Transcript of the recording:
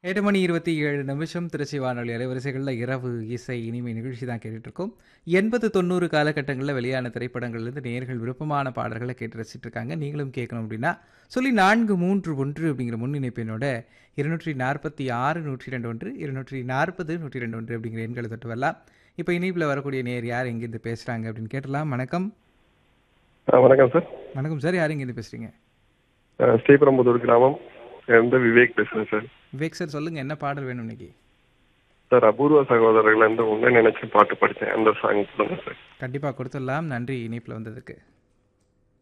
எட்டு மணி இருபத்தி ஏழு நிமிஷம் திருச்சி வானொலி அலைவரிசைகளில் இரவு இசை இனிமை நிகழ்ச்சி தான் கேட்டுட்டு இருக்கோம் எண்பது தொண்ணூறு காலகட்டங்களில் வெளியான திரைப்படங்கள்லேருந்து நேர்கள் விருப்பமான பாடல்களை கேட்டு ரசிச்சிட்டு இருக்காங்க நீங்களும் கேட்கணும் அப்படின்னா சொல்லி நான்கு மூன்று ஒன்று அப்படிங்கிற முன்னிணைப்பினோட இருநூற்றி நாற்பத்தி ஆறு நூற்றி ரெண்டு ஒன்று இருநூற்றி நாற்பது நூற்றி ரெண்டு ஒன்று அப்படிங்கிற எண்களை தொட்டு வரலாம் இப்போ இனிப்பில் வரக்கூடிய நேர் யார் எங்கேருந்து பேசுகிறாங்க அப்படின்னு கேட்டலாம் வணக்கம் ஆ, வணக்கம் சார் வணக்கம் சார் யார் எங்கேருந்து பேசுகிறீங்க ஆ, ஸ்ரீபெரும்புதூர் கிராமம் இருந்து விவேக் பேசுறேன் சார் விவேக் சார் சொல்லுங்கள் என்ன பாடல் வேணும் இன்னைக்கு சார் அபூர்வ சகோதரர்கள் இருந்து உன்னை நினைச்சு பாட்டு படித்தேன் அந்த சாங் சொல்லுங்க சார் கண்டிப்பாக கொடுத்துடலாம் நன்றி இனிப்பில் வந்ததுக்கு